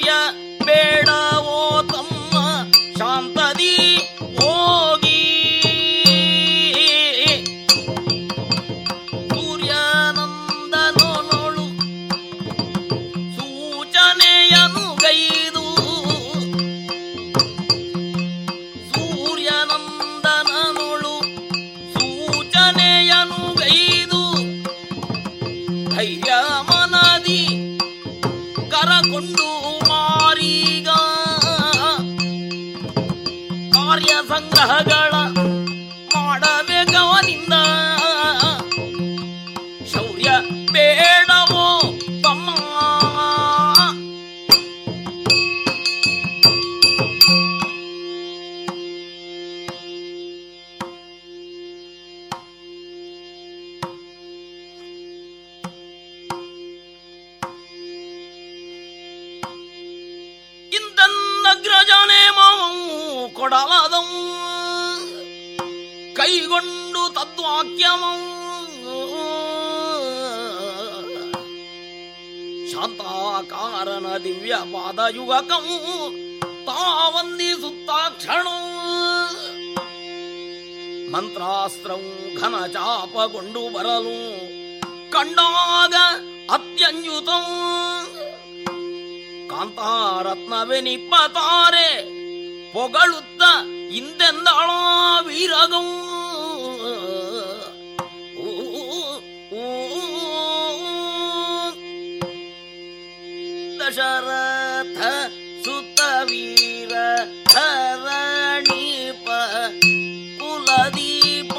ಸೂರ್ಯ ಬೇಡವೋ ತಮ್ಮ ಶಾಂತದಿ ಹೋಗಿ ಸೂರ್ಯನಂದನೊಳು ಸೂಚನೆಯನು ಗೈದು ಸೂರ್ಯನಂದನನೊಳು ಸೂಚನೆಯನು ಗೈದು ಧೈರ್ಯ ಮನದಿ ಕರಕೊಂಡು ಮಾರೀಗ ಕಾರ್ಯ ಸಂಗ್ರಹಗಳ ಮಾಡಬೇಕವನಿಂದ ಶೌರ್ಯ ಬೇಡವೋ ತಮ್ಮ ಇಂದನ್ನಗ್ರಜನೆ ಮಾವು ಕೊಡಲದವು ಕೈಗೊಂಡು ತದ್ವಾಕ್ಯಮವು ಶಾಂತಾಕಾರನ ದಿವ್ಯ ಪಾದಯುಗಕವು ತಾವಂದಿಸುತ್ತಾಕ್ಷಣ ಮಂತ್ರಾಸ್ತ್ರವು ಘನ ಚಾಪಗೊಂಡು ಬರಲು ಕಂಡಾಗ ಅತ್ಯಂಜುತವು ಕಾಂತಾರತ್ನವೆನಿಪ್ಪತಾರೆ ಪೊಗಳುತ್ತ ಇಂದೆಂದಳ ವೀರಗಂ ದಶರಥ ಸುತ ವೀರ ಧರಣೀಪ ಕುಲದೀಪ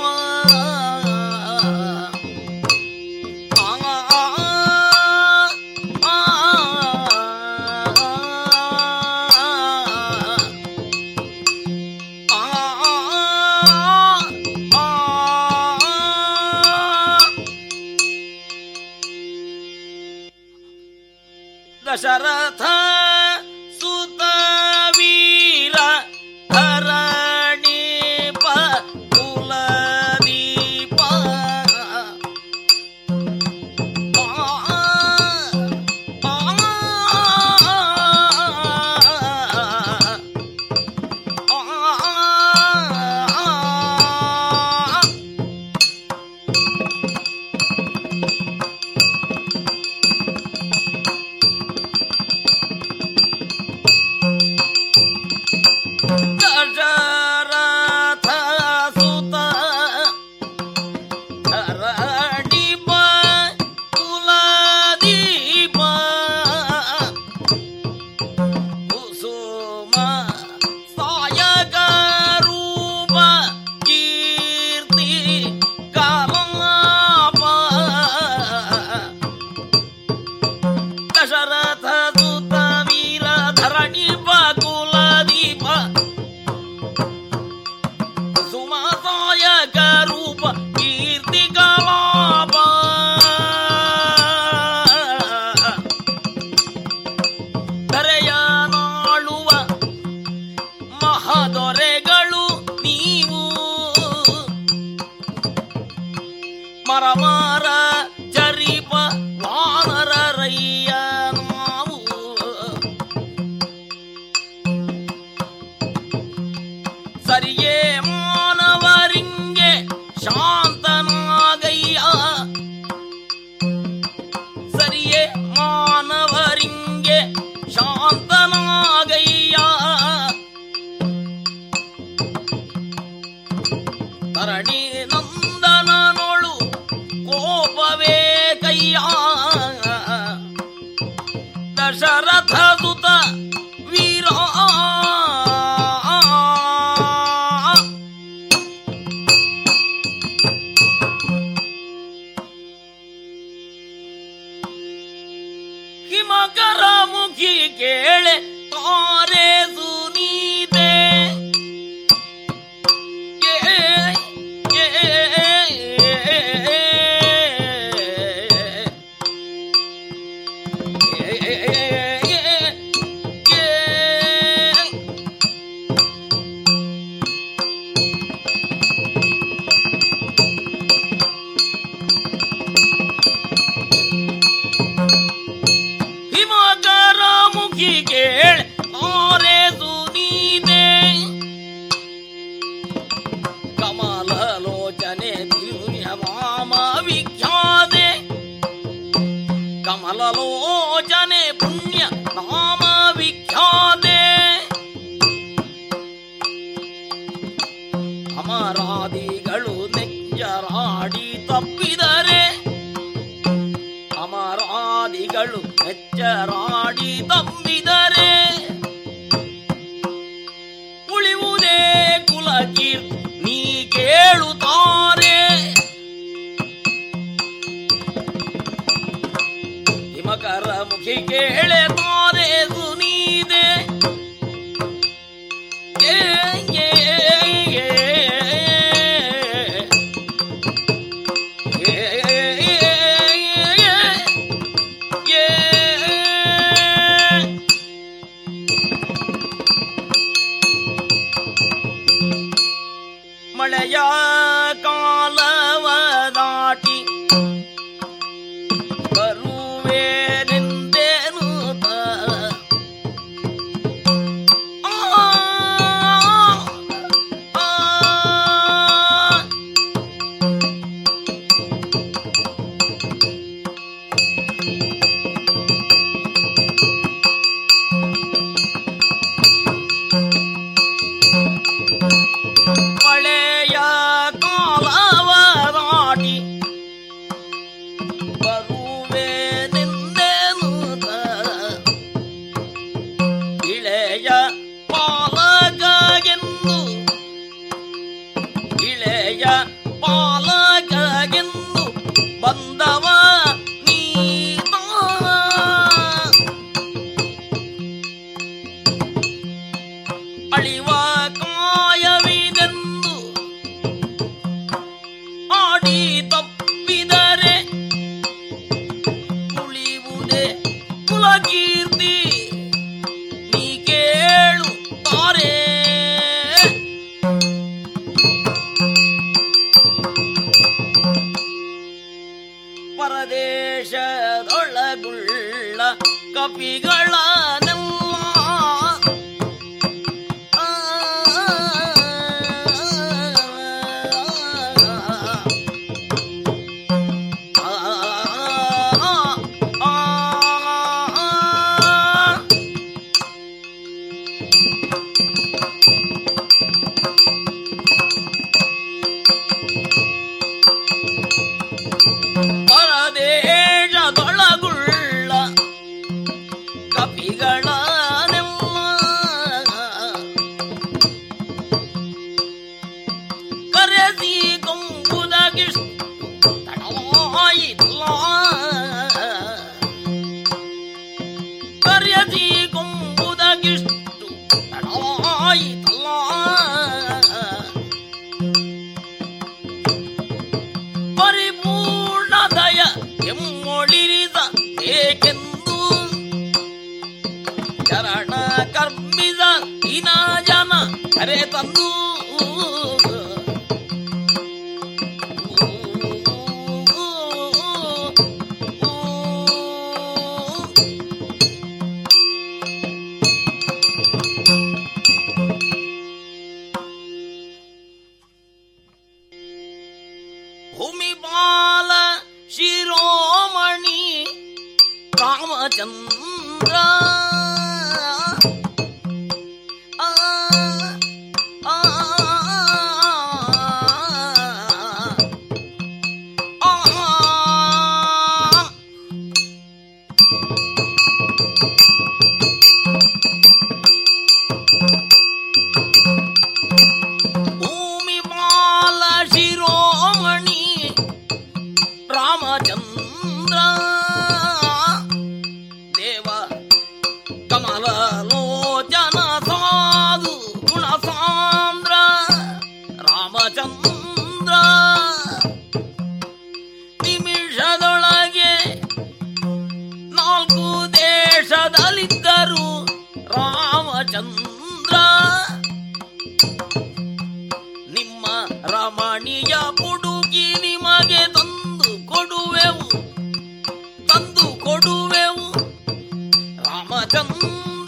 ದಶರಥ ಸುತ ವೀರ ಧರಣೀಪ ಕುಲದೀಪ ದಶರಥ ಸುತ ಧರಣೀಪ ಕುಲದೀಪ ಕುಸುಮ ಸಾಯಕ ರೂಪ ಕೀರ್ತಿ ಕಲಾಪ ದಶರಥ ಸುತ ವೀರ ಧರಣೀಪ ಕುಲದೀಪ ಸುಮಸಾಯಕ ರೂಪ ಕೀರ್ತಿ ಕಲಾಪ ಧರೆಯ ನಾಳುವ ಮಹದೊರೆಗಳು ನೀವು ಮರಮರ ಜರಿಪ ವಾನರರಯ್ಯ ನಾವು ಸರಿಯೇ ಮಾನವರಿಂಗೆ ಶಾಂತನಾಗಯ್ಯ ಸರಿಯೇ ಮಾನವರಿಂಗೆ ಶಾಂತನಾಗಯ್ಯ ತರಣಿ ನಂದನನೊಳು ಕೋಪವೇ ಕಯ್ಯ ದಶರಥ ಸುತ ವೀರ ಹಿಮಕರ ಮುಖಿ ಕೇಳೆ ತಾರೆ ಸುನೀತೆ ಮುಖಿ ಕೇಳ ಆರೇಸು ನೀದೆ ಕಮಲಲೋಚನೆ ದಿವ್ಯ ವಾಮ ವಿಖ್ಯಾತೆ ಕಮಲಲೋಚನೆ ಪುಣ್ಯ ನಾಮ ವಿಖ್ಯಾತೆ ಅಮರಾದಿಗಳು ನೆಚ್ಚರಾಡಿ ತಪ್ಪಿದರೆ ಅಮರಾದಿಗಳು ನೆಚ್ಚರಾಡಿ ತಪ್ಪಿದರೆ ಉಳಿವುದೇ ಕುಲಕೀರ್ ನೀ ಕೇಳುತ್ತಾರೆ ಹಿಮಕರ ಮುಖಿ ಕೇಳೆ ತಾರೆ ಸುನೀದೆ ಏ, ಏ, ಏ, ಏ, ಏ, ಏ, ಏ. ಮಳೆಯ ಕಾಲವ ದಾಟಿ ಬರುವೇನೆಂದೇನು ಆ, ಆ, ಮಳೆಯ ಕಾಲವ ದಾಟಿ ಬರುವೇನೆಂದೇನು ಇಳೆಯ ಪಾಲಗೆಂದು ಇಳೆಯ ಪಾಲಗೆಂದು ಬಂದವ ನೀತ ಅಳಿವ ಕಾಯವಿದೆಂದು ಆಡಿ ತಪ್ಪಿದರೆ ಉಳಿವುದೇ ಕುಲಕೀರ್ತಿ ನೀ ಕೇಳು ತಾರೆ ಪರದೇಶದೊಳಗುಳ್ಳ ಕಪಿಗಳ ಪರದೇಶದೊಳಗುಳ್ಳ ಕಪಿಗಳ ಕರೆಸಿ ಕೊಂಬುದಗಿಷ್ಟು ತಡವಾಯಿಲ್ಲ ಕರೆಸಿ ಕೊಂಬುದಗಿಷ್ಟು ತಡವಾಯಿತಲ್ಲ ಪರಿಪೂರ್ಣ ದಯ ಎಮ್ಮೊಳಿರಿದ ಏಕೆಂದು ಚರಣ ಕರ್ಮಿದ ಇನ ಜನ ಕರೆ ತಂದು ಭೂಮಿ ಬಾಲ ಶಿರೋಮಣಿ ರಾಮಚಂದ್ರ ಆ, ಆ, ಆ, ಆ. ಭೂಮಿ ಬಾಲ ಶಿರೋಮಣಿ ರಾಮಚಂದ್ರ ದೇವ ಕಮಲ ಲೋಚನ ಸಾಧು ಗುಣ ಸಾಂದ್ರ ರಾಮಚಂದ್ರ ನಿಮಿಷದೊಳಗೆ ನಾಲ್ಕು ದೇಶದಲ್ಲಿದ್ದರು ರಾಮಚಂದ್ರ ನಿಮ್ಮ ರಮಣೀಯ ಹುಡುಗಿ ನಿಮಗೆ ತಂದು ಕೊಡುವೆವು ತಂದು ಕೊಡುವೆವು ರಾಮಚಂದ್ರ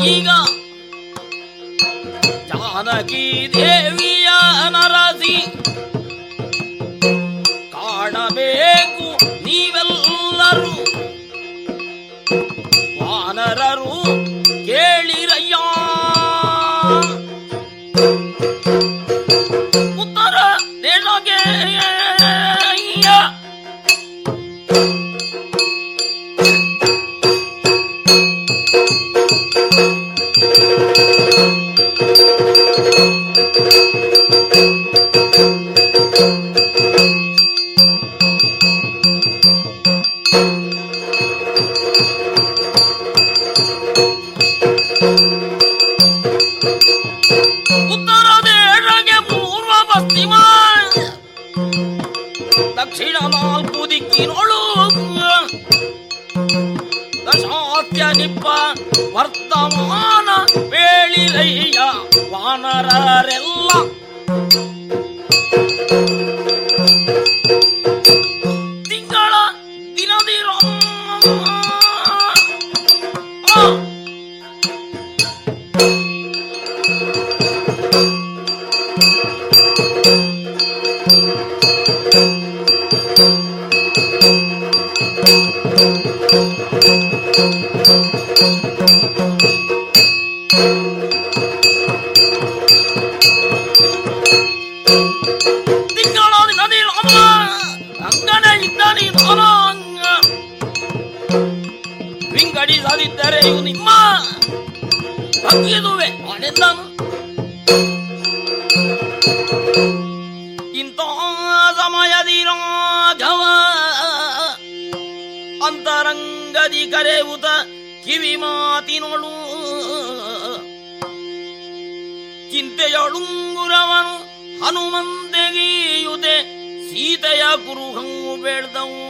ಈಗ ಜಾನಕಿ ದೇವಿಯ ನರಸಿ ಕಾಣಬೇಕು ನೀವೆಲ್ಲರೂ ವಾನರರು ಕೇಳಿರಯ್ಯ ಉತ್ತರ ದೇಶಕ್ಕೆ ಉತ್ತರ ದೇಶಕ್ಕೆ ಪೂರ್ವ ಪಶ್ಚಿಮ ದಕ್ಷಿಣ ನಾಲ್ಕು ದಿಕ್ಕಿನೊಳು ದಶಾತ್ಯ ನಿಪ್ಪ ವರ್ತಮಾನ ವೇಳಿರಯ್ಯ ವಾನರರೆಲ್ಲ ತಿಂಗಳ ದಿನದಿರೋ ಆ ತಿಂಗಳಾದಿ ನದಿ ರಾಮ ಅಂಗನೆ ಇದ್ದಾನೆ ಧನಾಂಗ ವಿಂಗಡಿಸದಿದ್ದರೆ ಇವು ನಿಮ್ಮ ಬಗ್ಗಿದುವೆ ಅನೆಂದನು ಇಂಥ ಸಮಯದಿ ರಾಘವ ಅಂತರಂಗದಿ ಕರೆಯುತ ಕಿವಿ ಮಾತಿನೊಳು ಚಿಂತೆಯೊಳುಂಗುರವನು ಹನುಮಂತೆಗೀಯುತೆ ಸೀತೆಯ ಕುರುಹವು ಬೇಡ್ದವು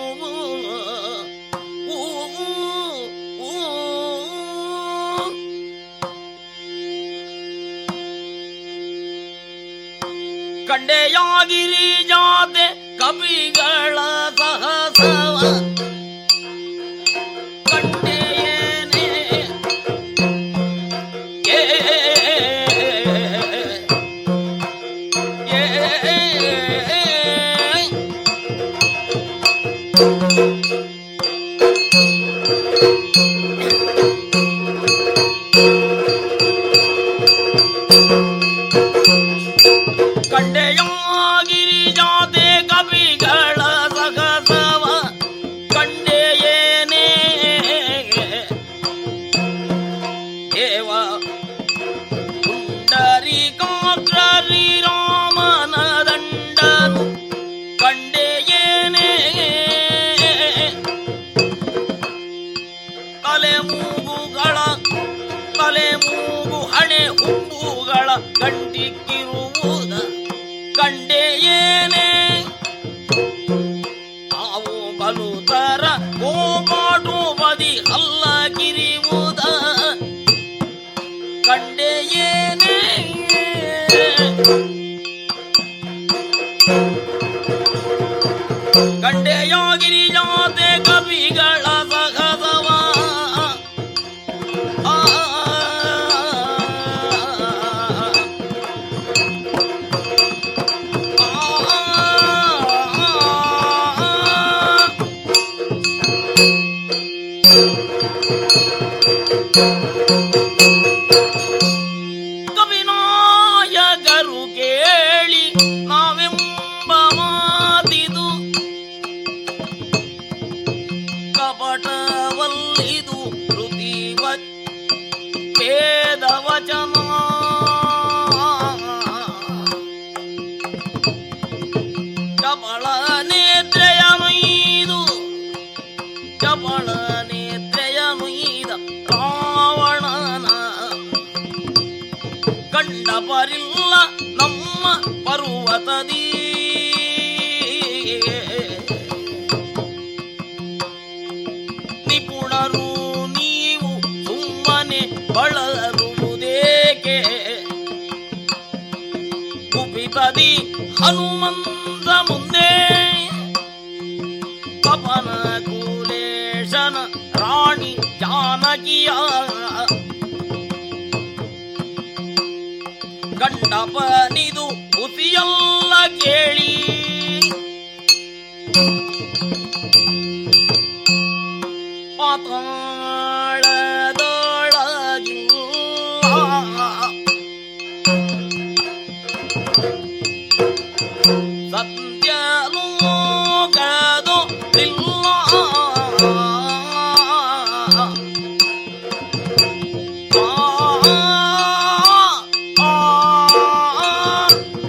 ಊ, ಊ, ಊ. ಕಂಡೆಯಾಗಿರಿ ಜಾತೆ ಕವಿಗಳ ಸಹಸವ ಕಂಡೆಯೇನೆ ಏ ಏ ಕಂಡೆಯಾಗಿರಿ ಜಾತೆ ಕವಿಗಳ ಸಗಸವ ಕಂಡೆಯೇನೇ ದೇವ ಪುಂಡರಿ ಕಾಕ್ರರಿ ರಾಮನ ದಂಡನು ಕಂಡೆಯೇನೇ ತಲೆ ಮೂಗುಗಳ ತಲೆ ಮೂಗು ಹಣೆ ಹುಬ್ಬುಗಳ ಗಂಟಿಕ್ಕಿರುವುದ ಕಂಡೆಯೇನೇ ತಾವು ಬಲುತರ ಗೋಪಾಟು ಬದಿ ಹಲ್ಲ ಕಿರಿವುದ ಕಂಡೆಯೇನೇ ಕಂಡೆಯಾಗಿರಿ ಜಾತೆ ಕವಿಗಳ ಸಹಸವ ಆ ಕವಿನಾಯಕರು ಕೇಳಿ ನಾವೆಂಬ ಮಾತಿದು ಕಪಟವಲ್ಲಿದು ಶ್ರುತಿವ ವೇದ ವಚನ ಕಮಳ ನೇತ್ರೆಯ ಮೈದು ಕಮಳ ನೇತ್ರೆಯ ಮೈದ ರಾವಣನ ಕಂಡ ಪರಿಲ್ಲ ನಮ್ಮ ಪರ್ವತದಿ ನಿಪುಣರು ನೀವು ಸುಮ್ಮನೆ ಬಳರುವುದೇಕೆ ಕುಪಿತದಿ ಹನುಮಂತ ಮುಂದೆ ಪವನ ಕೂಲೇಶನ ರಾಣಿ ಜಾನಕಿಯ ಕಂಡಪನಿದು ಹುಸಿಯಲ್ಲ ಕೇಳಿ ಪಾತಾಳದೊಳಗಿಲ್ಲ ಸತ್ಯಲೋಕದು ಇಲ್ಲ ಆ, ಆ,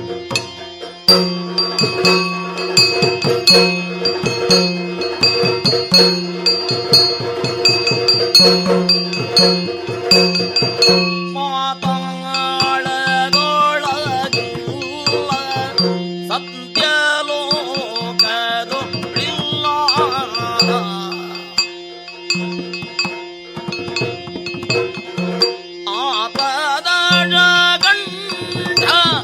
ಪಾತಾಳದೊಳಗಿಲ್ಲ ಸತ್ಯಲೋಕದು ಇಲ್ಲ ಆತದ ಗಂಡ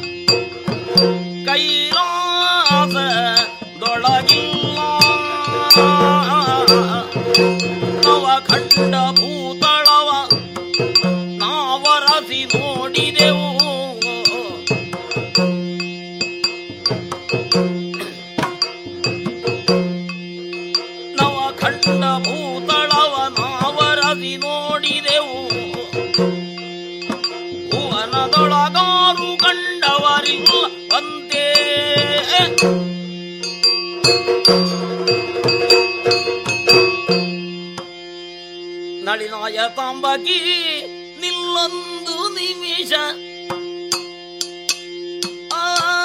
ಕೈಲಾಸದೊಳಗಿಲ್ಲ ನವ ಖಂಡ ಭೂತಳವ ನಾವರಸಿ ನೋಡಿದೆವು ನವ ಖಂಡ ಭೂತಳವ ನಾವರಸಿ ನೋಡಿದೆವು ಭುವನದೊಳಗಾರು ಕಂಡವರಿಲ್ಲ ಅಂತೆ ನಳಿನಾಯ ತಾಂಬಕಿ ನಿಲ್ಲೊಂದು ನಿಮಿಷ ಆ,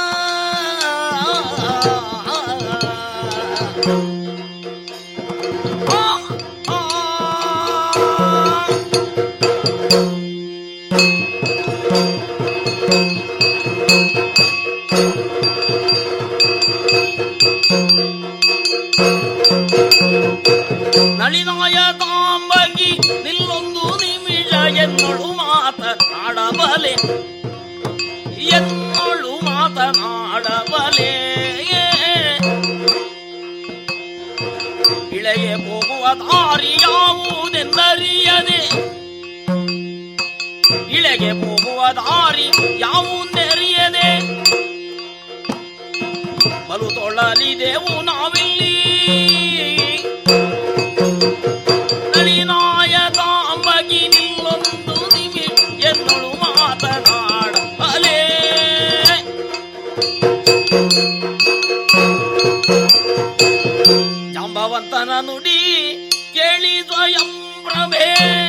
ಆ, ಆ. ನಳಿನಾಯ ತಾಂಬಗಿ ನಿಲ್ಲೊಂದು ನಿಮಿಷ ಎನ್ನೊಳು ಮಾತನಾಡಬಲೆ ಎನ್ನೊಳು ಮಾತನಾಡಬಲೆ ಇಳೆಯ ಹೋಗುವ ದಾರಿ ಯಾವುದೆಂದರಿಯದೆ ಇಳೆಗೆ ಹೋಗುವ ದಾರಿ ಯಾವುದೆರಿಯದೆ ಬಲು ತೊಳಲಿದೆವು ನಾವಿಲ್ಲಿ ನಳಿನಾಯ ತಾಂಬಗಿ ನಿಲ್ಲೊಂದು ನಿಮಿ ಎನ್ನಳು ಮಾತನಾಡ ಅಲೇ ಜಾಂಬವಂತನ ನುಡಿ ಕೇಳಿ ಸ್ವಯಂ ಪ್ರಭೆ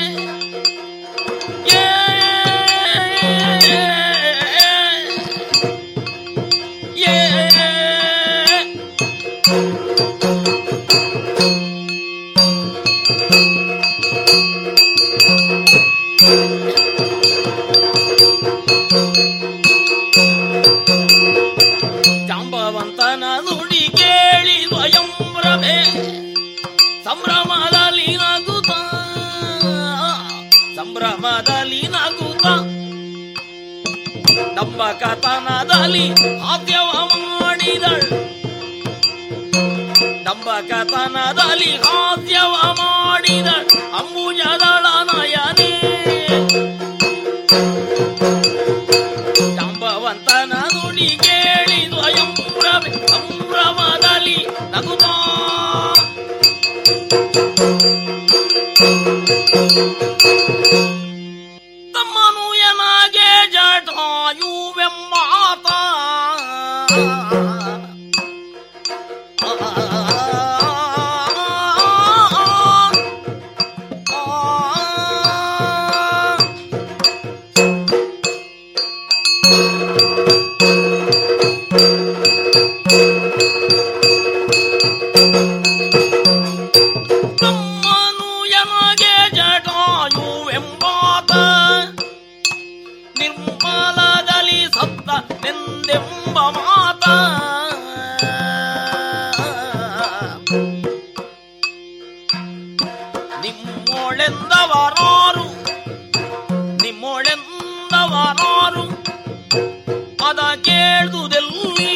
ಏ ಏ ಜಾಂಬವಂತನ ನುಡಿ ಕೇಳಿ ಸ್ವಯಂ ಪ್ರಭೆ ಸಂಭ್ರಮದಲ್ಲಿ ನಗುತ್ತ ಸಂಭ್ರಮದಲ್ಲಿ ನಗುತ್ತ ನಮ್ಮ ಕಥನದಲ್ಲಿ ಹಾಸ್ಯವ ಮಾಡಿದಳು ನಮ್ಮ ಕಥನದಲ್ಲಿ ಹಾಸ್ಯವ ಮಾಡಿದಳು ಅಂಬುಜದಳ ನಯನೇ ಜಾಂಬವಂತನ ನುಡಿ ಕೇಳಿ ಸ್ವಯಂ ಪ್ರಭೆ ಸಂಭ್ರಮದಲ್ಲಿ ನಗುತ್ತಾ ತಮ್ಮನು ಎನಗೆ ಜಟಾಯುವೆಂಬಾತ ತಮ್ಮನು ಎನಗೆ ಜಟಾಯುವೆಂಬಾತ ನಿರ್ಮಲದಲ್ಲಿ ಸತ್ತ ನೆಂದೆಂಬ ಮಾತ ನಿಮ್ಮೊಳೆಂದವರಾರು ನಿಮ್ಮೊಳೆಂದವರಾರು ಅದ ಕೇಳುವುದೆಲ್ಲಿ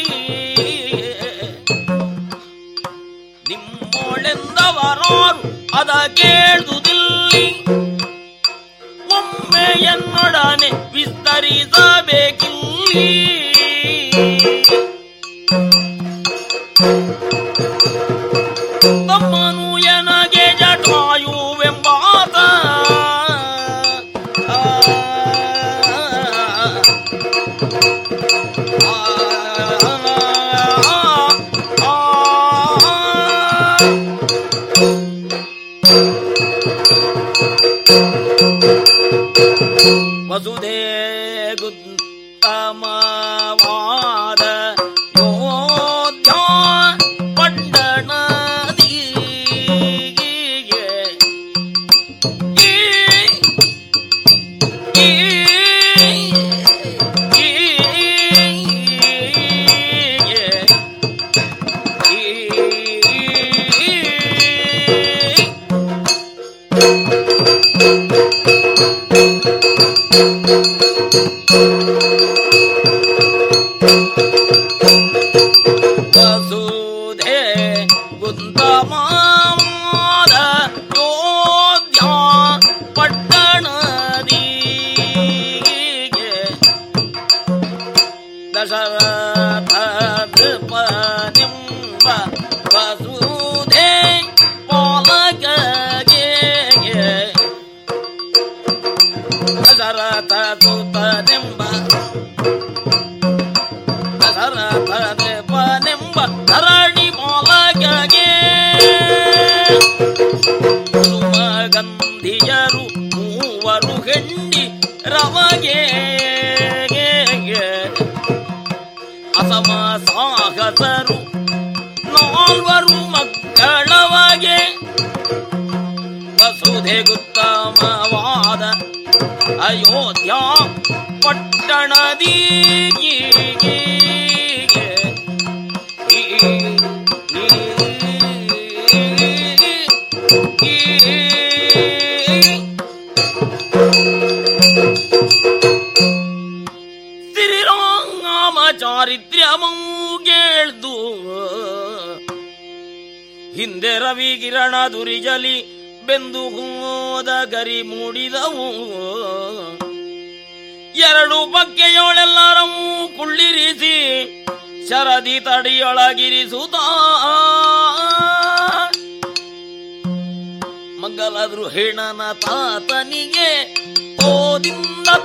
ನಿಮ್ಮೊಳೆಂದವರಾರು ಅದ ಕೇಳುವುದಿಲ್ಲಿ ಒಮ್ಮೆ ಎನ್ನೊಡನೆ ವಿಸ್ತರಿಸಬೇಕು ವಸುಧೇ ಗುತ್ತಮವಾದ ಯೋಧ್ಯ ಪಟ್ಟಣದಿಗೆ ಈ ಈ ಈ ವಸುಧೆ ಗುಂತಮಾದ ಯೋಧ್ಯ ಪಟ್ಟಣದಿಗೆ ದಶರಥ ನೃಪನಿಂಬ ವಸುಧೆ ಪಾಲಕಗೆ ದಶರಥ ಸುತನೆಂಬ ದಶರಥ ನೃಪನೆಂಬ ಧರಣಿ ಪಾಲಕಗೆ ಸುಮಗಂಧಿಯರು ಮೂವರು ಹೆಂಡಿ ರಮಗೆ ಅಸಮ ಸಾಹಸರು ನಾಲ್ವರು ಮಕ್ಕಳವಗೆ ವಸುಧೆ ಗುತ್ತಮವಾದ ಅಯೋಧ್ಯ ಪಟ್ಟಣದೀಗೆ ಶ್ರೀರಾಮ ಚಾರಿತ್ರ್ಯಮೂಗೇಳ್ದು ಹಿಂದೆ ರವಿಗಿರಣ ದುರಿಜಲಿ ಬೆಂದು ಹೋದ ಗರಿ ಮೂಡಿದವು ಎರಡು ಬಕ್ಕೆಯೋಳೆಲ್ಲರವೂ ಕುಳ್ಳಿರಿಸಿ ಶರದಿ ತಡಿಯೊಳಗಿರಿಸುತ್ತ ಮಂಗಲ ದೃಹಿಣನ ತಾತನಿಗೆ ಓದಿಂದತ್ತ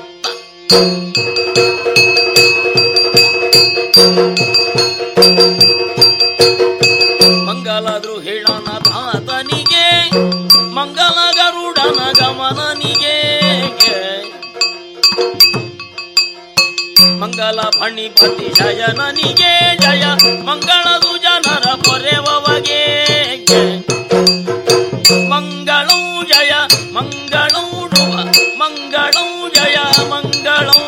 ಮಂಗಲ ದೃಹಿಣನ ತಾತನಿಗೆ ಮಂಗಲ ಗರುಡನ ಗಮನನಿಗೆ ಮಂಗಲ ಫಣಿಪತಿ ಶಯನನಿಗೆ ಜಯ ಮಂಗಳದು ಜನರ ಪೊರೆವಗೆ ಮಂಗಳೂ ಜಯ ಮಂಗಳೂಡುವ ಮಂಗಳೂ ಜಯ ಮಂಗಳೂ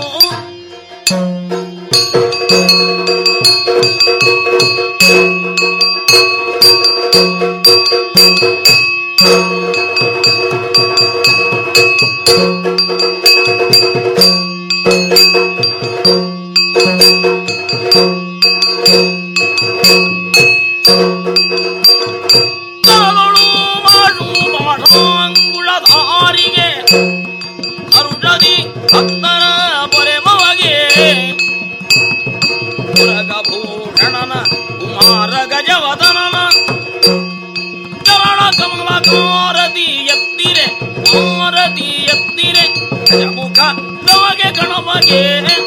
ತರಳು ಮಾಡು ಮಾಡಾಂಗುಳಧಾರಿಗೆ ಅರುಷದಿ ಭಕ್ತರ ಪೊರೆಮವಗೆ ಪುರಗಭೂಷಣನ ಕುಮಾರ ಗಜವದನನ ಚರಣ ಕಮಲ ಕಾರತಿ ಎತ್ತಿರೆ ಕಾರತಿ ಎತ್ತಿರೆ ಗಜಮುಖ ನಮಗೆ ಗಣಮಗೆ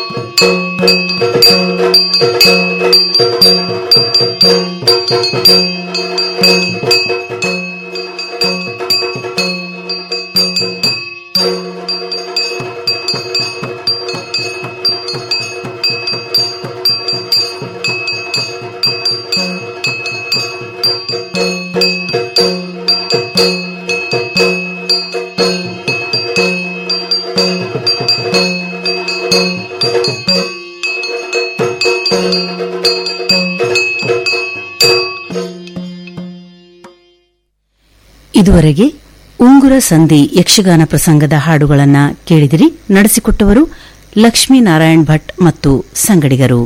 ಇದುವರೆಗೆ ಉಂಗುರ ಸಂಧಿ ಯಕ್ಷಗಾನ ಪ್ರಸಂಗದ ಹಾಡುಗಳನ್ನ ಕೇಳಿದಿರಿ ನಡೆಸಿಕೊಟ್ಟವರು ಲಕ್ಷ್ಮೀನಾರಾಯಣ್ ಭಟ್ ಮತ್ತು ಸಂಗಡಿಗರು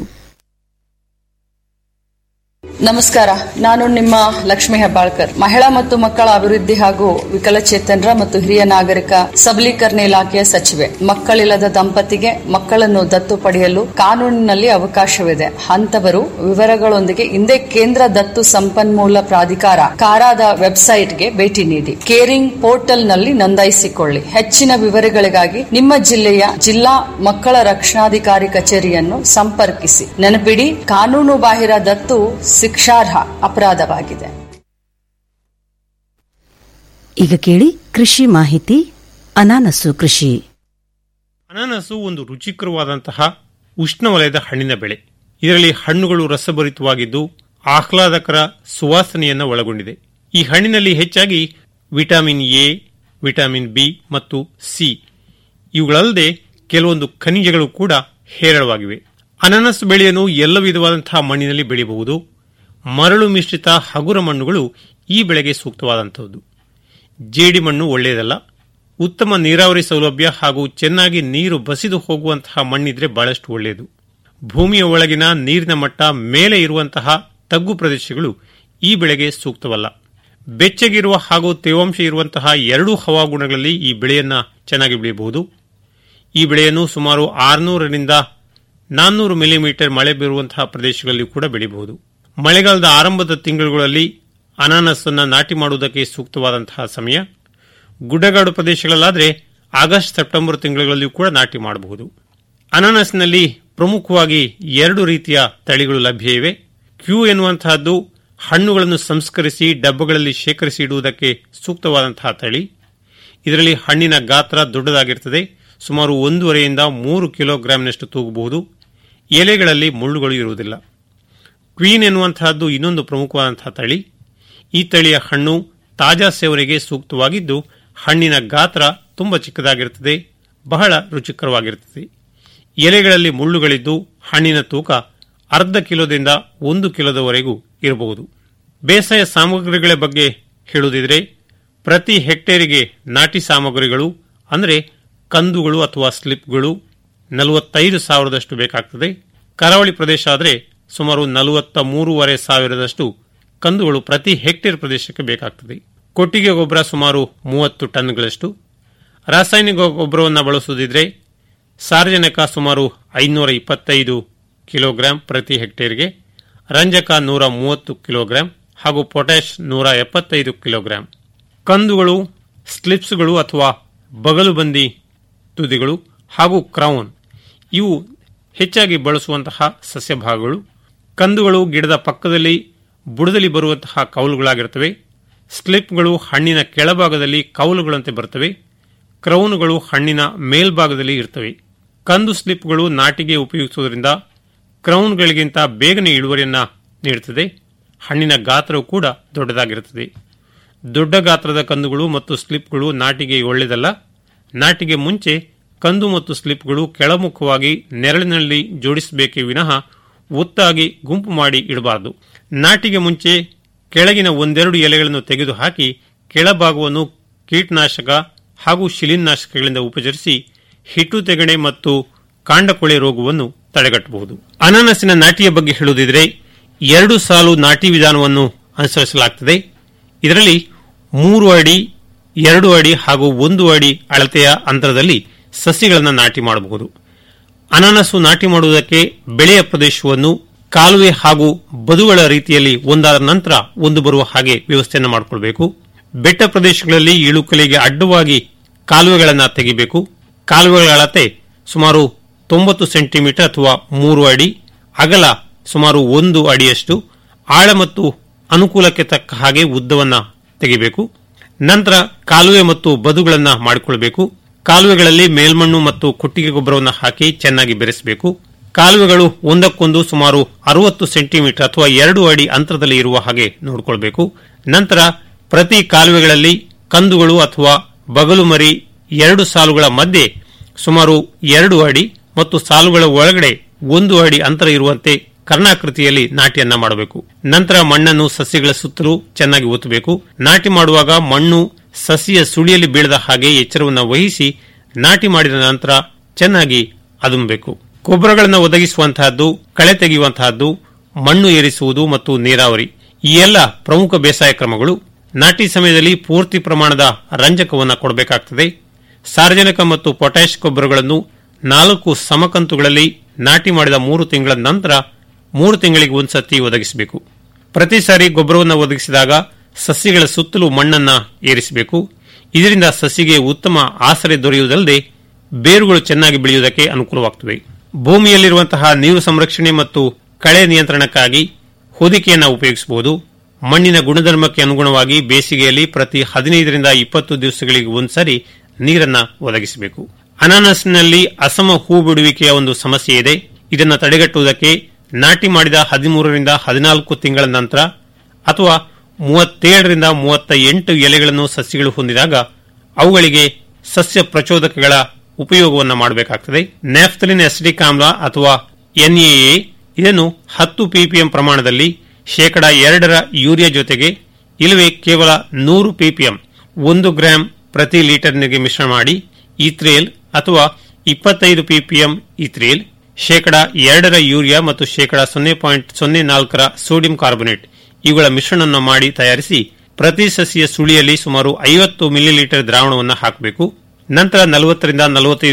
ನಮಸ್ಕಾರ ನಾನು ನಿಮ್ಮ ಲಕ್ಷ್ಮಿ ಹೆಬ್ಬಾಳ್ಕರ್ ಮಹಿಳಾ ಮತ್ತು ಮಕ್ಕಳ ಅಭಿವೃದ್ಧಿ ಹಾಗೂ ವಿಕಲಚೇತನರ ಮತ್ತು ಹಿರಿಯ ನಾಗರಿಕ ಸಬಲೀಕರಣ ಇಲಾಖೆಯ ಸಚಿವೆ ಮಕ್ಕಳಿಲ್ಲದ ದಂಪತಿಗೆ ಮಕ್ಕಳನ್ನು ದತ್ತು ಪಡೆಯಲು ಕಾನೂನಿನಲ್ಲಿ ಅವಕಾಶವಿದೆ ಅಂತವರು ವಿವರಗಳೊಂದಿಗೆ ಹಿಂದೆ ಕೇಂದ್ರ ದತ್ತು ಸಂಪನ್ಮೂಲ ಪ್ರಾಧಿಕಾರ ಕಾರಾದ ವೆಬ್ಸೈಟ್ಗೆ ಭೇಟಿ ನೀಡಿ ಕೇರಿಂಗ್ ಪೋರ್ಟಲ್ನಲ್ಲಿ ನೋಂದಾಯಿಸಿಕೊಳ್ಳಿ ಹೆಚ್ಚಿನ ವಿವರಗಳಿಗಾಗಿ ನಿಮ್ಮ ಜಿಲ್ಲೆಯ ಜಿಲ್ಲಾ ಮಕ್ಕಳ ರಕ್ಷಣಾಧಿಕಾರಿ ಕಚೇರಿಯನ್ನು ಸಂಪರ್ಕಿಸಿ ನೆನಪಿಡಿ ಕಾನೂನು ಬಾಹಿರ ದತ್ತು ಶಿಕ್ಷಾರ್ಹ ಅಪರಾಧವಾಗಿದೆ ಈಗ ಕೇಳಿ ಕೃಷಿ ಮಾಹಿತಿ ಅನಾನಸ್ಸು ಕೃಷಿ ಅನಾನಸು ಒಂದು ರುಚಿಕರವಾದಂತಹ ಉಷ್ಣವಲಯದ ಹಣ್ಣಿನ ಬೆಳೆ ಇದರಲ್ಲಿ ಹಣ್ಣುಗಳು ರಸಭರಿತವಾಗಿದ್ದು ಆಹ್ಲಾದಕರ ಸುವಾಸನೆಯನ್ನು ಒಳಗೊಂಡಿದೆ ಈ ಹಣ್ಣಿನಲ್ಲಿ ಹೆಚ್ಚಾಗಿ ವಿಟಮಿನ್ ಎ ವಿಟಮಿನ್ ಬಿ ಮತ್ತು ಸಿ ಇವುಗಳಲ್ಲದೆ ಕೆಲವೊಂದು ಖನಿಜಗಳು ಕೂಡ ಹೇರಳವಾಗಿವೆ ಅನಾನಸ್ ಬೆಳೆಯನ್ನು ಎಲ್ಲ ವಿಧವಾದಂತಹ ಮಣ್ಣಿನಲ್ಲಿ ಬೆಳೆಯಬಹುದು ಮರಳು ಮಿಶ್ರಿತ ಹಗುರ ಮಣ್ಣುಗಳು ಈ ಬೆಳೆಗೆ ಸೂಕ್ತವಾದಂಥದ್ದು ಜೇಡಿ ಮಣ್ಣು ಒಳ್ಳೆಯದಲ್ಲ ಉತ್ತಮ ನೀರಾವರಿ ಸೌಲಭ್ಯ ಹಾಗೂ ಚೆನ್ನಾಗಿ ನೀರು ಬಸಿದು ಹೋಗುವಂತಹ ಮಣ್ಣಿದ್ರೆ ಬಹಳಷ್ಟು ಒಳ್ಳೆಯದು ಭೂಮಿಯ ಒಳಗಿನ ನೀರಿನ ಮಟ್ಟ ಮೇಲೆ ಇರುವಂತಹ ತಗ್ಗು ಪ್ರದೇಶಗಳು ಈ ಬೆಳೆಗೆ ಸೂಕ್ತವಲ್ಲ ಬೆಚ್ಚಗಿರುವ ಹಾಗೂ ತೇವಾಂಶ ಇರುವಂತಹ ಎರಡೂ ಹವಾಗುಣಗಳಲ್ಲಿ ಈ ಬೆಳೆಯನ್ನ ಚೆನ್ನಾಗಿ ಬೆಳೆಯಬಹುದು ಈ ಬೆಳೆಯನ್ನು ಸುಮಾರು ಆರುನೂರರಿಂದ ನಾನ್ನೂರು ಮಿಲಿಮೀಟರ್ ಮಳೆ ಬೀರುವಂತಹ ಪ್ರದೇಶಗಳಲ್ಲಿ ಕೂಡ ಬೆಳೆಯಬಹುದು ಮಳೆಗಾಲದ ಆರಂಭದ ತಿಂಗಳುಗಳಲ್ಲಿ ಅನಾನಸ್ ಅನ್ನು ನಾಟಿ ಮಾಡುವುದಕ್ಕೆ ಸೂಕ್ತವಾದಂತಹ ಸಮಯ ಗುಡ್ಡಗಾಡು ಪ್ರದೇಶಗಳಲ್ಲಾದರೆ ಆಗಸ್ಟ್ ಸೆಪ್ಟೆಂಬರ್ ತಿಂಗಳುಗಳಲ್ಲಿಯೂ ಕೂಡ ನಾಟಿ ಮಾಡಬಹುದು ಅನಾನಸ್ನಲ್ಲಿ ಪ್ರಮುಖವಾಗಿ ಎರಡು ರೀತಿಯ ತಳಿಗಳು ಲಭ್ಯ ಇವೆ ಕ್ಯೂ ಎನ್ನುವಂತಹದ್ದು ಹಣ್ಣುಗಳನ್ನು ಸಂಸ್ಕರಿಸಿ ಡಬ್ಬಗಳಲ್ಲಿ ಶೇಖರಿಸಿ ಇಡುವುದಕ್ಕೆ ಸೂಕ್ತವಾದಂತಹ ತಳಿ ಇದರಲ್ಲಿ ಹಣ್ಣಿನ ಗಾತ್ರ ದೊಡ್ಡದಾಗಿರುತ್ತದೆ ಸುಮಾರು ಒಂದೂವರೆಯಿಂದ ಮೂರು ಕಿಲೋಗ್ರಾಂನಷ್ಟು ತೂಗಬಹುದು ಎಲೆಗಳಲ್ಲಿ ಮುಳ್ಳುಗಳು ಇರುವುದಿಲ್ಲ ಕ್ವೀನ್ ಎನ್ನುವಂತಹದ್ದು ಇನ್ನೊಂದು ಪ್ರಮುಖವಾದಂತಹ ತಳಿ ಈ ತಳಿಯ ಹಣ್ಣು ತಾಜಾ ಸೇವನೆಗೆ ಸೂಕ್ತವಾಗಿದ್ದು ಹಣ್ಣಿನ ಗಾತ್ರ ತುಂಬಾ ಚಿಕ್ಕದಾಗಿರುತ್ತದೆ ಬಹಳ ರುಚಿಕರವಾಗಿರುತ್ತದೆ ಎಲೆಗಳಲ್ಲಿ ಮುಳ್ಳುಗಳಿದ್ದು ಹಣ್ಣಿನ ತೂಕ ಅರ್ಧ ಕಿಲೋದಿಂದ ಒಂದು ಕಿಲೋದವರೆಗೂ ಇರಬಹುದು ಬೇಸಾಯ ಸಾಮಗ್ರಿಗಳ ಬಗ್ಗೆ ಹೇಳುವುದಿದ್ರೆ ಪ್ರತಿ ಹೆಕ್ಟೇರಿಗೆ ನಾಟಿ ಸಾಮಗ್ರಿಗಳು ಅಂದರೆ ಕಂದುಗಳು ಅಥವಾ ಸ್ಲಿಪ್ಗಳು ನಲವತ್ತೈದು ಸಾವಿರದಷ್ಟು ಬೇಕಾಗ್ತದೆ ಕರಾವಳಿ ಪ್ರದೇಶ ಆದರೆ ಸುಮಾರು ನಲವತ್ತ ಮೂರುವರೆ ಸಾವಿರದಷ್ಟು ಕಂದುಗಳು ಪ್ರತಿ ಹೆಕ್ಟೇರ್ ಪ್ರದೇಶಕ್ಕೆ ಬೇಕಾಗ್ತದೆ ಕೊಟ್ಟಿಗೆ ಗೊಬ್ಬರ ಸುಮಾರು ಮೂವತ್ತು ಟನ್ಗಳಷ್ಟು ರಾಸಾಯನಿಕ ಗೊಬ್ಬರವನ್ನು ಬಳಸುವುದಿದ್ರೆ ಸಾರ್ವಜನಿಕ ಸುಮಾರು ಐನೂರ ಇಪ್ಪತ್ತೈದು ಕಿಲೋಗ್ರಾಂ ಪ್ರತಿ ಹೆಕ್ಟೇರ್ಗೆ ರಂಜಕ ನೂರ ಮೂವತ್ತು ಕಿಲೋಗ್ರಾಂ ಹಾಗೂ ಪೊಟ್ಯಾಷ್ ನೂರ ಎಪ್ಪತ್ತೈದು ಕಿಲೋಗ್ರಾಂ ಕಂದುಗಳು ಸ್ಲಿಪ್ಸ್ಗಳು ಅಥವಾ ಬಗಲುಬಂದಿ ತುದಿಗಳು ಹಾಗೂ ಕ್ರೌನ್ ಇವು ಹೆಚ್ಚಾಗಿ ಬಳಸುವಂತಹ ಸಸ್ಯ ಭಾಗಗಳು ಕಂದುಗಳು ಗಿಡದ ಪಕ್ಕದಲ್ಲಿ ಬುಡದಲ್ಲಿ ಬರುವಂತಹ ಕೌಲುಗಳಾಗಿರುತ್ತವೆ ಸ್ಲಿಪ್ಗಳು ಹಣ್ಣಿನ ಕೆಳಭಾಗದಲ್ಲಿ ಕೌಲುಗಳಂತೆ ಬರುತ್ತವೆ ಕ್ರೌನುಗಳು ಹಣ್ಣಿನ ಮೇಲ್ಭಾಗದಲ್ಲಿ ಇರ್ತವೆ ಕಂದು ಸ್ಲಿಪ್ಗಳು ನಾಟಿಗೆ ಉಪಯೋಗಿಸುವುದರಿಂದ ಕ್ರೌನ್ಗಳಿಗಿಂತ ಬೇಗನೆ ಇಳುವರಿಯನ್ನ ನೀಡುತ್ತದೆ ಹಣ್ಣಿನ ಗಾತ್ರವು ಕೂಡ ದೊಡ್ಡದಾಗಿರುತ್ತದೆ ದೊಡ್ಡ ಗಾತ್ರದ ಕಂದುಗಳು ಮತ್ತು ಸ್ಲಿಪ್ಗಳು ನಾಟಿಗೆ ಒಳ್ಳೆಯದಲ್ಲ ನಾಟಿಗೆ ಮುಂಚೆ ಕಂದು ಮತ್ತು ಸ್ಲಿಪ್ಗಳು ಕೆಳಮುಖವಾಗಿ ನೆರಳಿನಲ್ಲಿ ಜೋಡಿಸಬೇಕೇ ವಿನಃ ಒತ್ತಾಗಿ ಗುಂಪು ಮಾಡಿ ಇಡಬಾರದು ನಾಟಿಗೆ ಮುಂಚೆ ಕೆಳಗಿನ ಒಂದೆರಡು ಎಲೆಗಳನ್ನು ತೆಗೆದುಹಾಕಿ ಕೆಳಭಾಗವನ್ನು ಕೀಟನಾಶಕ ಹಾಗೂ ಶಿಲೀನಾಶಕಗಳಿಂದ ಉಪಚರಿಸಿ ಹಿಟ್ಟು ತೆಗಣೆ ಮತ್ತು ಕಾಂಡಕೊಳೆ ರೋಗವನ್ನು ತಡೆಗಟ್ಟಬಹುದು ಅನಾನಸಿನ ನಾಟಿಯ ಬಗ್ಗೆ ಹೇಳುವುದಿದ್ರೆ ಎರಡು ಸಾಲು ನಾಟಿ ವಿಧಾನವನ್ನು ಅನುಸರಿಸಲಾಗುತ್ತದೆ ಇದರಲ್ಲಿ ಮೂರು ಅಡಿ ಎರಡು ಅಡಿ ಹಾಗೂ ಒಂದು ಅಡಿ ಅಳತೆಯ ಅಂತರದಲ್ಲಿ ಸಸಿಗಳನ್ನು ನಾಟಿ ಮಾಡಬಹುದು ಅನಾನಸು ನಾಟಿ ಮಾಡುವುದಕ್ಕೆ ಬೆಳೆಯ ಪ್ರದೇಶವನ್ನು ಕಾಲುವೆ ಹಾಗೂ ಬದುಗಳ ರೀತಿಯಲ್ಲಿ ಒಂದಾದ ನಂತರ ಒಂದು ಬರುವ ಹಾಗೆ ವ್ಯವಸ್ಥೆಯನ್ನು ಮಾಡಿಕೊಳ್ಬೇಕು ಬೆಟ್ಟ ಪ್ರದೇಶಗಳಲ್ಲಿ ಇಳುಕಲಿಗೆ ಅಡ್ಡವಾಗಿ ಕಾಲುವೆಗಳನ್ನು ತೆಗಿಬೇಕು ಕಾಲುವೆಗಳ ಅಳತೆ ಸುಮಾರು ತೊಂಬತ್ತು ಸೆಂಟಿಮೀಟರ್ ಅಥವಾ ಮೂರು ಅಡಿ ಅಗಲ ಸುಮಾರು ಒಂದು ಅಡಿಯಷ್ಟು ಆಳ ಮತ್ತು ಅನುಕೂಲಕ್ಕೆ ತಕ್ಕ ಹಾಗೆ ಉದ್ದವನ್ನ ತೆಗಿಬೇಕು ನಂತರ ಕಾಲುವೆ ಮತ್ತು ಬದುಗಳನ್ನು ಮಾಡಿಕೊಳ್ಬೇಕು ಕಾಲುವೆಗಳಲ್ಲಿ ಮೇಲ್ಮಣ್ಣು ಮತ್ತು ಕೊಟ್ಟಿಗೆ ಗೊಬ್ಬರವನ್ನು ಹಾಕಿ ಚೆನ್ನಾಗಿ ಬೆರೆಸಬೇಕು ಕಾಲುವೆಗಳು ಒಂದಕ್ಕೊಂದು ಸುಮಾರು ಅರವತ್ತು ಸೆಂಟಿಮೀಟರ್ ಅಥವಾ ಎರಡು ಅಡಿ ಅಂತರದಲ್ಲಿ ಇರುವ ಹಾಗೆ ನೋಡಿಕೊಳ್ಬೇಕು ನಂತರ ಪ್ರತಿ ಕಾಲುವೆಗಳಲ್ಲಿ ಕಂದುಗಳು ಅಥವಾ ಬಗಲು ಮರಿ ಎರಡು ಸಾಲುಗಳ ಮಧ್ಯೆ ಸುಮಾರು ಎರಡು ಅಡಿ ಮತ್ತು ಸಾಲುಗಳ ಒಳಗಡೆ ಒಂದು ಅಡಿ ಅಂತರ ಇರುವಂತೆ ಕರ್ಣಾಕೃತಿಯಲ್ಲಿ ನಾಟಿಯನ್ನ ಮಾಡಬೇಕು ನಂತರ ಮಣ್ಣನ್ನು ಸಸ್ಯಗಳ ಸುತ್ತಲೂ ಚೆನ್ನಾಗಿ ಒತ್ತಬೇಕು ನಾಟಿ ಮಾಡುವಾಗ ಮಣ್ಣು ಸಸಿಯ ಸುಳಿಯಲ್ಲಿ ಬೀಳದ ಹಾಗೆ ಎಚ್ಚರವನ್ನು ವಹಿಸಿ ನಾಟಿ ಮಾಡಿದ ನಂತರ ಚೆನ್ನಾಗಿ ಅದುಮಬೇಕು ಗೊಬ್ಬರಗಳನ್ನು ಒದಗಿಸುವಂತಹದ್ದು ಕಳೆ ತೆಗೆಯುವಂತಹದ್ದು ಮಣ್ಣು ಏರಿಸುವುದು ಮತ್ತು ನೀರಾವರಿ ಈ ಎಲ್ಲ ಪ್ರಮುಖ ಬೇಸಾಯ ಕ್ರಮಗಳು ನಾಟಿ ಸಮಯದಲ್ಲಿ ಪೂರ್ತಿ ಪ್ರಮಾಣದ ರಂಜಕವನ್ನು ಕೊಡಬೇಕಾಗ್ತದೆ ಸಾರ್ವಜನಿಕ ಮತ್ತು ಪೊಟ್ಯಾಷ್ ಗೊಬ್ಬರಗಳನ್ನು ನಾಲ್ಕು ಸಮಕಂತುಗಳಲ್ಲಿ ನಾಟಿ ಮಾಡಿದ ಮೂರು ತಿಂಗಳ ನಂತರ ಮೂರು ತಿಂಗಳಿಗೆ ಒಂದ್ಸತಿ ಒದಗಿಸಬೇಕು ಪ್ರತಿ ಸಾರಿ ಗೊಬ್ಬರವನ್ನು ಒದಗಿಸಿದಾಗ ಸಸ್ಯಗಳ ಸುತ್ತಲೂ ಮಣ್ಣನ್ನ ಏರಿಸಬೇಕು ಇದರಿಂದ ಸಸಿಗೆ ಉತ್ತಮ ಆಸರೆ ದೊರೆಯುವುದಲ್ಲದೆ ಬೇರುಗಳು ಚೆನ್ನಾಗಿ ಬೆಳೆಯುವುದಕ್ಕೆ ಅನುಕೂಲವಾಗುತ್ತವೆ ಭೂಮಿಯಲ್ಲಿರುವಂತಹ ನೀರು ಸಂರಕ್ಷಣೆ ಮತ್ತು ಕಳೆ ನಿಯಂತ್ರಣಕ್ಕಾಗಿ ಹೊದಿಕೆಯನ್ನು ಉಪಯೋಗಿಸಬಹುದು ಮಣ್ಣಿನ ಗುಣಧರ್ಮಕ್ಕೆ ಅನುಗುಣವಾಗಿ ಬೇಸಿಗೆಯಲ್ಲಿ ಪ್ರತಿ ಹದಿನೈದರಿಂದ ಇಪ್ಪತ್ತು ದಿವಸಗಳಿಗೆ ಒಂದ್ಸರಿ ನೀರನ್ನ ಒದಗಿಸಬೇಕು ಅನಾನಸ್ನಲ್ಲಿ ಅಸಮ ಹೂ ಬಿಡುವಿಕೆಯ ಒಂದು ಸಮಸ್ಯೆ ಇದೆ ಇದನ್ನ ತಡೆಗಟ್ಟುವುದಕ್ಕೆ ನಾಟಿ ಮಾಡಿದ ಹದಿಮೂರರಿಂದ ಹದಿನಾಲ್ಕು ತಿಂಗಳ ನಂತರ ಅಥವಾ ಮೂವತ್ತೇಳರಿಂದ ಮೂವತ್ತ ಎಂಟು ಎಲೆಗಳನ್ನು ಸಸ್ಯಗಳು ಹೊಂದಿದಾಗ ಅವುಗಳಿಗೆ ಸಸ್ಯ ಪ್ರಚೋದಕಗಳ ಉಪಯೋಗವನ್ನು ಮಾಡಬೇಕಾಗ್ತದೆ ನ್ಯಾಫ್ತಲಿನ್ ಅಸಿಡಿಕ್ ಆಮ್ಲ ಅಥವಾ ಎನ್ಎಎ ಇದನ್ನು ಹತ್ತು ಪಿಪಿಎಂ ಪ್ರಮಾಣದಲ್ಲಿ ಶೇಕಡ ಎರಡರ ಯೂರಿಯಾ ಜೊತೆಗೆ ಇಲ್ಲವೇ ಕೇವಲ ನೂರು ಪಿಪಿಎಂ ಒಂದು ಗ್ರಾಂ ಪ್ರತಿ ಲೀಟರ್ನಿಗೆ ಮಿಶ್ರಣ ಮಾಡಿ ಈಥ್ರೇಲ್ ಅಥವಾ ಇಪ್ಪತ್ತೈದು ಪಿಪಿಎಂ ಈಥ್ರೇಲ್ ಶೇಕಡ ಎರಡರ ಯೂರಿಯಾ ಮತ್ತು ಶೇಕಡ ಸೊನ್ನೆ ಪಾಯಿಂಟ್ ಸೊನ್ನೆ ನಾಲ್ಕರ ಸೋಡಿಯಂ ಕಾರ್ಬೊನೇಟ್ ಇವುಗಳ ಮಿಶ್ರಣವನ್ನು ಮಾಡಿ ತಯಾರಿಸಿ ಪ್ರತಿ ಸಸಿಯ ಸುಳಿಯಲ್ಲಿ ಸುಮಾರು ಐವತ್ತು ಮಿಲಿಲೀಟರ್ ದ್ರಾವಣವನ್ನು ಹಾಕಬೇಕು ನಂತರ ನಲವತ್ತರಿಂದ ನಲವತ್ತೈದು